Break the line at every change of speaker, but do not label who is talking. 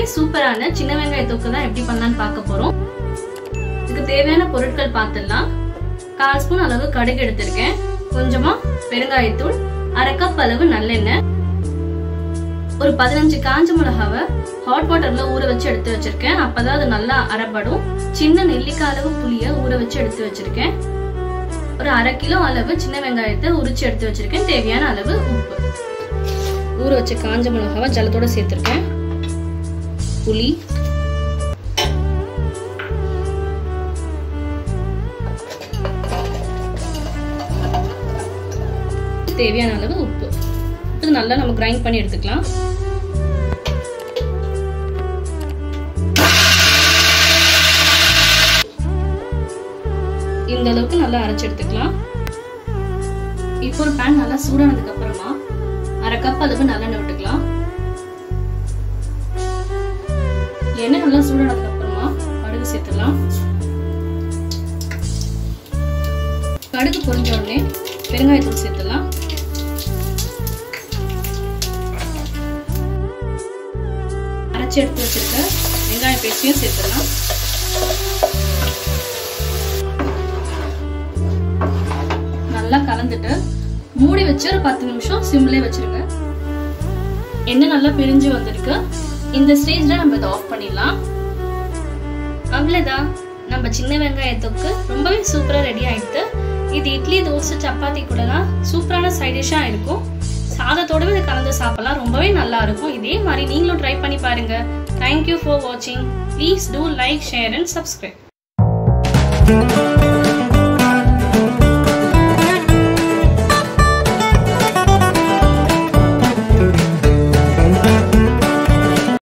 சூப்பரான சின்ன வெங்காய தொக்கு தான் எப்படி பண்ணலான்னு பார்க்க போறோம் இதுக்கு தேவையான பொருட்கள் பார்த்துடலாம் கால் ஸ்பூன் அளவு கடுகு எடுத்திருக்கேன் கொஞ்சமா பெருங்காயத்தூள் அரை கப் அளவு நல்லெண்ணெய் ஒரு பதினஞ்சு காஞ்ச மிளகாவை ஹாட் வாட்டர்ல ஊற வச்சு எடுத்து வச்சிருக்கேன் அப்பதான் அது நல்லா அரைப்படும் சின்ன நெல்லிக்காய் அளவு புளிய ஊற வச்சு எடுத்து வச்சிருக்கேன் ஒரு அரை கிலோ அளவு சின்ன வெங்காயத்தை உரிச்சு எடுத்து வச்சிருக்கேன் தேவையான அளவு உப்பு ஊற வச்ச காஞ்ச மிளகாவை ஜலத்தோட சேர்த்திருக்கேன் புளி தேவையான அளவு உப்பு இது நல்லா நம்ம கிரைண்ட் பண்ணி எடுத்துக்கலாம் இந்த அளவுக்கு நல்லா அரைச்சு எடுத்துக்கலாம் இப்போ ஒரு பேன் நல்லா சூடானதுக்கு அப்புறமா அரை கப் அளவு நல்லெண்ணெய் விட்டுக்கலாம் எண்ணெய் நல்லா சூடானதுக்கு அப்புறமா கடுகு சேர்த்துக்கலாம் கடுகு பொரிஞ்ச உடனே பெருங்காயத்தூள் சேர்த்துலாம் அரைச்சி எடுத்து வச்சிருக்க வெங்காய பேஸ்டையும் சேர்த்துடலாம் நல்லா கலந்துட்டு மூடி வச்சு ஒரு பத்து நிமிஷம் சிம்லே வச்சிருங்க எண்ணெய் நல்லா பிரிஞ்சு வந்திருக்கு இந்த ஸ்டேஜ்ல நம்ம இதை ஆஃப் பண்ணிடலாம் அவ்வளோதான் நம்ம சின்ன வெங்காயத்துக்கு ரொம்பவே சூப்பராக ரெடி ஆயிடுது இது இட்லி தோசை சப்பாத்தி கூடலாம் சூப்பரான சைட் டிஷ்ஷாக இருக்கும் சாதத்தோடவே இதை கலந்து சாப்பிடலாம் ரொம்பவே நல்லா இருக்கும் இதே மாதிரி நீங்களும் ட்ரை பண்ணி பாருங்க தேங்க்யூ ஃபார் வாட்சிங் please do like share and subscribe